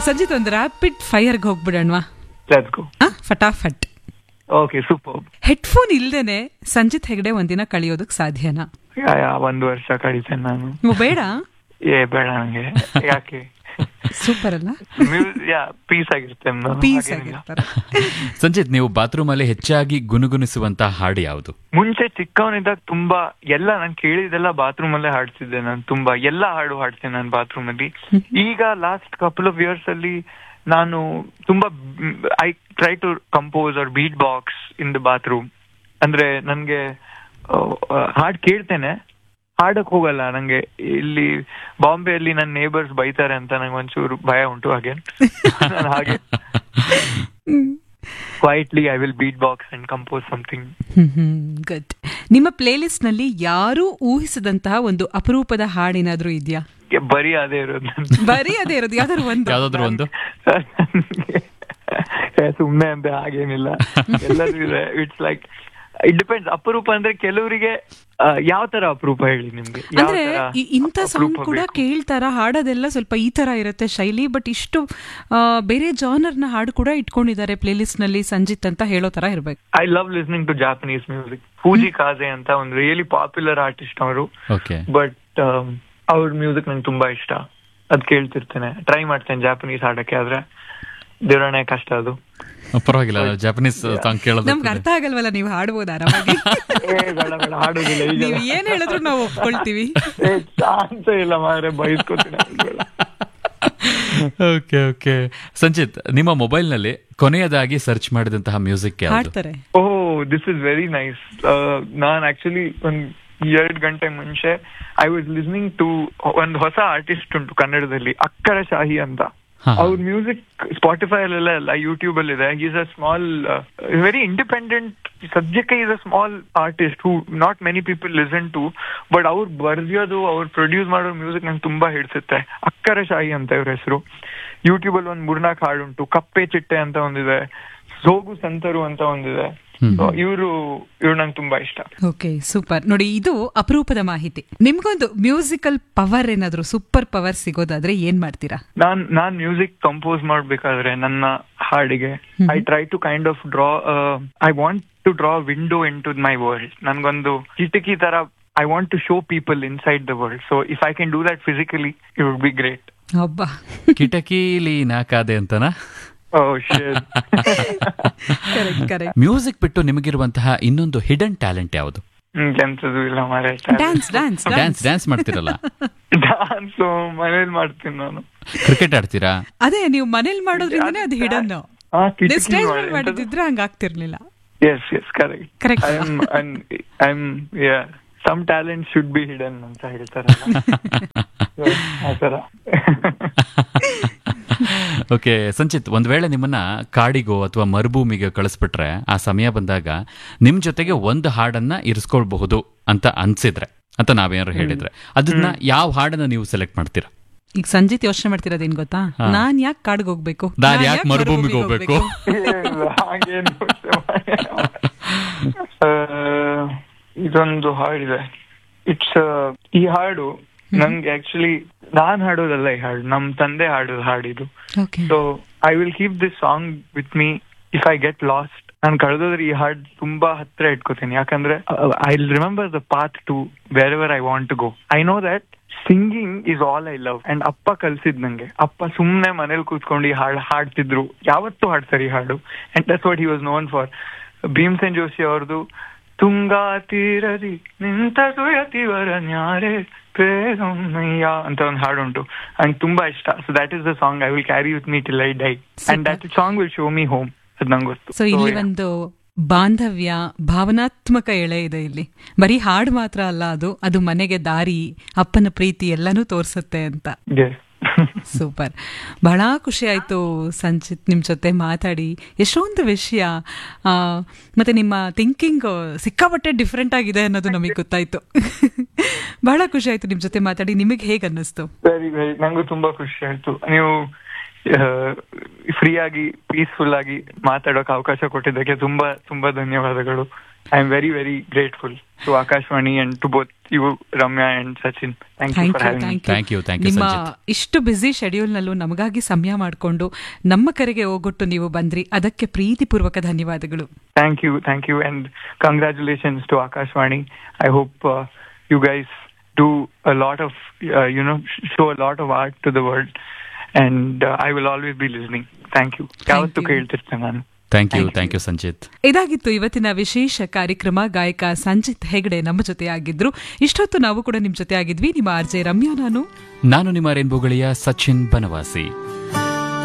ಸಂಜಿತ್ ಒಂದು rapid ಫೈರ್ಗೆ ಹೋಗ್ಬಿಡೋಣವಾ let's go ಆ, ಫಟಾಫಟ್ okay super headphone ಇಲ್ದೇನೆ ಸಂಜಿತ್ ಹೆಗ್ಡೆ ಒಂದಿನ ಕಳಿಯೋದಕ್ ಸಾಧ್ಯನಾ ಯಾ ಯಾ ಒಂದು ವರ್ಷ ಕಳೀತೇನೆ ನಾನು ನೀವು ಬೇಡ ಏ ಬೇಡ ನಂಗೆ ಯಾಕೆ ಸೂಪರ್ ಅಲ್ಲ ಯಾ ಪೀಸ್ ಆಗಿರ್ತೇನೆ ನಾನು ಪೀಸ್ ಹಾಗೇನಿಲ್ಲ. ಆಗಿರ್ತಾರೆ ಸಂಚಿತ್ ನೀವು ಬಾತ್ರೂಮ್ ಅಲ್ಲಿ ಹೆಚ್ಚಾಗಿ ಗುನುಗುಣಿಸುವಂತ ಹಾಡು ಯಾವುದು ಮುಂಚೆ ಚಿಕ್ಕವನಿದ್ದಾಗ ತುಂಬಾ ಎಲ್ಲ ನಾನು ಕೇಳಿದೆಲ್ಲ ಬಾತ್ರೂಮ್ ಅಲ್ಲೇ ಹಾಡ್ತಿದ್ದೆ ನಾನು ತುಂಬಾ ಎಲ್ಲ ಹಾಡು ಹಾಡ್ತೇನೆ ನಾನು ಬಾತ್ರೂಮ್ ಅಲ್ಲಿ ಈಗ ಲಾಸ್ಟ್ ಕಪಲ್ ಆಫ್ ಇಯರ್ಸ್ ಅಲ್ಲಿ ನಾನು ತುಂಬಾ I try to compose or beat box in the bathroom ಅಂದ್ರೆ ನನ್ಗೆ ಹಾಡ್ ಕೇಳ್ತೇನೆ ಹಾಡಕ್ ಹೋಗಲ್ಲ ನಂಗೆ ಇಲ್ಲಿ ಬಾಂಬೆಯಲ್ಲಿ ನನ್ನ ನೇಬರ್ಸ್ ಬೈತಾರೆ ಅಂತ ನಂಗೆ ಒಂಚೂರು ಭಯ ಉಂಟು ಹಾಗೆ ನಾನು ಹಾಗೆ quietly I will beat box and compose something good ನಿಮ್ಮ ಪ್ಲೇಲಿಸ್ಟ್ ನಲ್ಲಿ ಯಾರೂ ಊಹಿಸದಂತಹ ಒಂದು ಅಪರೂಪದ ಹಾಡೇನಾದ್ರೂ ಇದೆಯಾ ಬರೀ ಅದೇ ಇರೋದು ನನ್ಗೆ. ಬರೀ ಅದೇ ಇರೋದು ಯಾವ್ದಾದ್ರು ಒಂದು ಯಾವ್ದಾದ್ರು ಒಂದು ಏ, ಸುಮ್ನೆ ಅಂತ ಹಾಗೇನಿಲ್ಲ ಎಲ್ಲದೂ ಇದೆ ಇಟ್ಸ್ ಲೈಕ್ ಇಟ್ ಡಿಪೆಂಡ್ಸ್ ಅಪರೂಪ ಅಂದ್ರೆ ಕೆಲವರಿಗೆ ಯಾವ ತರ ಅಪರೂಪ ಹೇಳಿ ನಿಮ್ಗೆ ಯಾವ ಅಂದ್ರೆ ತರ ಈ- ಇಂಥ ಸಾಂಗ್ ಅಪರೂಪ ಕೂಡ ಬೇಕು? ಕೇಳ್ತಾರ ಹಾಡೋದೆಲ್ಲ ಸ್ವಲ್ಪ ಈ ತರ ಇರುತ್ತೆ ಶೈಲಿ ಬಟ್ ಇಷ್ಟು ಆ, ಬೇರೆ ಜಾನರ್ನ ಹಾಡು ಕೂಡ ಇಟ್ಕೊಂಡಿದ್ದಾರೆ ಪ್ಲೇ ಲಿಸ್ಟ್ ನಲ್ಲಿ ಸಂಜಿತ್ ಅಂತ ಹೇಳೋ ತರ ಇರ್ಬೇಕು I love listening to Japanese music Fujii Kaze ಅಂತ ಒಂದು ರಿಯಲಿ ಪಾಪ್ಯುಲರ್ ಆರ್ಟಿಸ್ಟ್ ಅವರು ಓಕೆ ಬಟ್ ಅವ್ರ ಮ್ಯೂಸಿಕ್ ನಂಗೆ ತುಂಬಾ ಇಷ್ಟ ಅದ್ ಕೇಳ್ತಿರ್ತೇನೆ ಟ್ರೈ ಮಾಡ್ತೇನೆ ಜಾಪನೀಸ್ ಹಾಡಕ್ಕೆ ಆದ್ರೆ ದೇವರಣೆ ಕಷ್ಟ ಅದು ಪರವಾಗಿಲ್ಲ ಜಾಪನೀಸ್ ಸಾಂಗ್ ಕೇಳೋದು ನಮ್ಗೆ ಅರ್ಥ ಆಗಲ್ವಲ್ಲ ನೀವು ಹಾಡ್ಬೋದು ಆರಾಮಾಗಿ ಏ, ಬೇಡ ಬೇಡ ಹಾಡೋದಿಲ್ಲ ಈಗ ನೀವು ಏನ್ ಹೇಳಿದ್ರು ನಾವು ಒಪ್ಕೊಳ್ತೀವಿ ಚಾನ್ಸ್ ಇಲ್ಲ ಮಾರೆ ಬೈಸ್ಕೊತೀನಿ ಬೇಡ. ಓಕೆ ಓಕೆ ಸಂಚಿತ್ ನಿಮ್ಮ ಮೊಬೈಲ್ ನಲ್ಲಿ ಕೊನೆಯದಾಗಿ ಸರ್ಚ್ ಮಾಡಿದಂತಹ ಮ್ಯೂಸಿಕ್ ಯಾವುದು ಹಾಡ್ತಾರೆ oh this is very nice ನಾನ್ ಆಕ್ಚುಲಿ ಒಂದ್ ಎರಡ್ ಗಂಟೆ ಮುಂಚೆ ಐ ವಾಸ್ ಲಿಸ್ನಿಂಗ್ ಟು ಒಂದ್ ಹೊಸ ಆರ್ಟಿಸ್ಟ್ ಉಂಟು ಕನ್ನಡದಲ್ಲಿ ಅಕ್ಕರ ಶಾಹಿ ಅಂತ ಹಾ. ಅವ್ರ ಮ್ಯೂಸಿಕ್ ಸ್ಪಾಟಿಫೈ ಅಲ್ಲೆಲ್ಲ ಅಲ್ಲ ಯೂಟ್ಯೂಬ್ ಅಲ್ಲಿ ಇದೆ is a small very independent ಸದ್ಯಕ್ಕೆ is a small artist who not many people listen to but ಅವ್ರು ಬರ್ದಿಯೋದು ಅವ್ರು ಪ್ರೊಡ್ಯೂಸ್ ಮಾಡೋ ಮ್ಯೂಸಿಕ್ ನಂಗೆ ತುಂಬಾ ಹಿಡಿಸುತ್ತೆ ಅಕ್ಕರ ಶಾಹಿ ಅಂತ ಇವ್ರ ಹೆಸರು ಯೂಟ್ಯೂಬ್ ಅಲ್ಲಿ ಒಂದ್ ಮೂರ್ನಾಲ್ಕು ಹಾಡುಂಟು ಕಪ್ಪೆ ಚಿಟ್ಟೆ ಅಂತ ಒಂದಿದೆ ಸೋಗು ಸಂತರು ಅಂತ ಒಂದಿದೆ ಹ್ಮ್. ಇವರು ಇವ್ರು ನಂಗೆ ತುಂಬಾ ಇಷ್ಟ ಓಕೆ ಸೂಪರ್ ನೋಡಿ ಇದು ಅಪರೂಪದ ಮಾಹಿತಿ ನಿಮ್ಗೊಂದು ಮ್ಯೂಸಿಕಲ್ ಪವರ್ ಏನಾದ್ರು ಸೂಪರ್ ಪವರ್ ಸಿಗೋದಾದ್ರೆ ಏನ್ ಮಾಡ್ತೀರಾ ನಾನ್ ನಾನ್ ಮ್ಯೂಸಿಕ್ ಕಂಪೋಸ್ ಮಾಡ್ಬೇಕಾದ್ರೆ ನನ್ನ ಹಾಡಿಗೆ I try to kind of draw I want to draw window in to my world ನನ್ಗೊಂದು ಕಿಟಕಿ ತರ I want to show people inside the world so if I can do that physically it would be great ಒಬ್ಬ ಕಿಟಕಿಲಿ ನಾಕಾದೆ ಅಂತನಾ oh share correct correct music ಬಿಟ್ಟು ನಿಮಗಿರುವಂತಹ ಇನ್ನೊಂದು ಹಿಡನ್ ಟ್ಯಾಲೆಂಟ್ ಯಾವುದು ಕೆಲ್ಸದು ಇಲ್ಲ ಮಾರೆ ಡ್ಯಾನ್ಸ್ ಡ್ಯಾನ್ಸ್ ಡ್ಯಾನ್ಸ್ ಡ್ಯಾನ್ಸ್ ಮಾಡ್ತಿರಲ್ಲ ಡಾನ್ಸ್ ಮನೇಲಿ ಮಾಡ್ತೀನಿ ನಾನು ಕ್ರಿಕೆಟ್ ಆಡ್ತೀರಾ ಅದೇ ನೀವು ಮನೇಲಿ ಮಾಡೋದ್ರಿಂದನೇ ಅದು ಹಿಡನ್ ಆ, ಕಿಟಕಿ ಸ್ಟೇಜ್ ಮಾಡಿ- ಮಾಡಿದ್ರೆ ಹಂಗ ಆಗ್ತಿರ್ಲಿಲ್ಲ yes yes correct Correct. I am I am yeah some talent should be hidden ಅಂತ ಹೇಳ್ತಾರಲ್ಲ So, ಆ ತರ ಓಕೆ ಸಂಚಿತ್ ಒಂದ್ ವೇಳೆ ನಿಮ್ಮನ್ನ ಕಾಡಿಗೋ ಅಥವಾ ಮರುಭೂಮಿಗೆ ಕಳಿಸ್ಬಿಟ್ರೆ ಆ ಸಮಯ ಬಂದಾಗ ನಿಮ್ ಜೊತೆಗೆ ಒಂದು ಹಾಡನ್ನ ಇರಿಸ್ಕೊಳ್ಬಹುದು ಅಂತ ಅನ್ಸಿದ್ರೆ ಅಂತ ನಾವೇನಾದ್ರು ಹೇಳಿದ್ರೆ ಅದನ್ನ ಯಾವ ಹಾಡನ್ನ ನೀವು ಸೆಲೆಕ್ಟ್ ಮಾಡ್ತೀರಾ ಈಗ ಸಂಜಿತ್ ಯೋಚನೆ ಮಾಡ್ತಿರೋದೇನ್ ಗೊತ್ತಾ ನಾನ್ ಯಾಕೆ ಕಾಡ್ಗೆ ಹೋಗ್ಬೇಕು ನಾನ್ ನಾನ್ ಯಾಕ್ ಯಾಕ್ ಮರುಭೂಮಿಗೆ ಮರುಭೂಮಿಗೆ ಹೋಗ್ಬೇಕು? ಹಾಗೇನು ಇದೊಂದು ಹಾಡಿದೆ ಇಟ್ಸ್ ಈ ಹಾಡು ನಂಗೆ ಆಕ್ಚುಲಿ ನಾನ್ ಹಾಡೋದಲ್ಲ ಈ ಹಾಡು ನಮ್ ತಂದೆ ಹಾಡೋದು ಹಾಡಿದು okay so I will keep this song with me if I get lost ನಾನು ಕಳೆದೋದ್ರೆ ಈ ಹಾಡ್ ತುಂಬಾ ಹತ್ರ ಇಟ್ಕೋತೀನಿ ಯಾಕಂದ್ರೆ I remember the path to wherever I want to go I know that singing is all I love and ಅಪ್ಪ ಕಲ್ಸಿದ್ ನಂಗೆ ಅಪ್ಪ ಸುಮ್ನೆ ಮನೇಲಿ ಕೂತ್ಕೊಂಡು ಈ ಹಾಡು ಹಾಡ್ತಿದ್ರು ಯಾವತ್ತೂ ಹಾಡ್ತಾರೆ ಈ ಹಾಡು and that's what he was known for Bhimsen Joshi ಅವ್ರದ್ದು ತುಂಗಾ ತೀರದಿ ನಿಂತ ಸುಯತಿವರ ನ್ಯಾರೆ ಪ್ರೇರಮ್ಮಯ್ಯ ಅಂತ ಒಂದು ಹಾಡು ಉಂಟು ಅಂಡ್ ತುಂಬಾ ಇಷ್ಟ so that is the song I will carry with me till I die and that song will show me home ಅದು ನಂಗೆ ಗೊತ್ತು ಸೊ ಇಲ್ಲಿ So, yeah. ಒಂದು ಬಾಂಧವ್ಯ ಭಾವನಾತ್ಮಕ ಎಳೆ ಇದೆ ಇಲ್ಲಿ ಬರೀ ಹಾಡು ಮಾತ್ರ ಅಲ್ಲ ಅದು ಅದು ಮನೆಗೆ ದಾರಿ ಅಪ್ಪನ ಪ್ರೀತಿ ಎಲ್ಲನೂ ತೋರ್ಸುತ್ತೆ ಅಂತ Yes. ಸೂಪರ್ ಬಹಳ ಖುಷಿ ಆಯ್ತು ಸಂಚಿತ್ ನಿಮ್ ಜೊತೆ ಮಾತಾಡಿ ಎಷ್ಟೊಂದು ವಿಷಯ ಆ, ಮತ್ತೆ ನಿಮ್ಮ ಥಿಂಕಿಂಗ್ ಸಿಕ್ಕಾಪಟ್ಟೆ ಡಿಫ್ರೆಂಟ್ ಆಗಿದೆ ಅನ್ನೋದು ನಮಗೆ ಗೊತ್ತಾಯ್ತು ಬಹಳ ಖುಷಿ ಆಯ್ತು ನಿಮ್ ಜೊತೆ ಮಾತಾಡಿ ನಿಮಗೆ ಹೇಗೆ ಅನ್ನಿಸ್ತು ವೆರಿ ವೆರಿ ನಂಗೂ ತುಂಬಾ ಖುಷಿ ಆಯ್ತು ನೀವು ಫ್ರೀ ಆಗಿ ಪೀಸ್ಫುಲ್ ಆಗಿ ಮಾತಾಡೋಕೆ ಅವಕಾಶ ಕೊಟ್ಟಿದ್ದಕ್ಕೆ ತುಂಬಾ ತುಂಬಾ ಧನ್ಯವಾದಗಳು I'm very, very grateful to Akashwani and to both you, Ramya and Sachin. Thank you thank for you having me. Thank Thank you, thank you, ನಿಮ್ಮ ಸಂಜಿತ್. ಇಷ್ಟು ಬ್ಯುಸಿ ಶೆಡ್ಯೂಲ್ನಲ್ಲೂ ನಮಗಾಗಿ ಸಮಯ ಮಾಡಿಕೊಂಡು ನಮ್ಮ ಕರೆಗೆ ಹೋಗೊಟ್ಟು ನೀವು ಬಂದ್ರಿ ಅದಕ್ಕೆ ಪ್ರೀತಿಪೂರ್ವಕ ಧನ್ಯವಾದಗಳು Thank you, thank you, and congratulations to Akashwani. I hope uh, you guys do a lot of, uh, you know, sh- show a lot of art to the world, and uh, I will always be listening. Thank you. ಯಾವತ್ತೂ you. ಕೇಳ್ತಿರ್ತೇನೆ ನಾನು thank you Thank you. Thank you Sanchit ಇದಾಗಿತ್ತು ಇವತ್ತಿನ ವಿಶೇಷ ಕಾರ್ಯಕ್ರಮ ಗಾಯಕ ಸಂಜಿತ್ ಹೆಗಡೆ ನಮ್ಮ ಜೊತೆ ಆಗಿದ್ರು ಇಷ್ಟೊತ್ತು ನಾವು ಕೂಡ ನಿಮ್ ಜೊತೆ ಆಗಿದ್ವಿ ನಿಮ್ಮ ಆರ್ಜೆ ರಮ್ಯಾ ನಾನು ನಾನು ನಿಮ್ಮ ರೇನ್ಬೋಗಳಿಯ ಸಚಿನ್ ಬನವಾಸಿ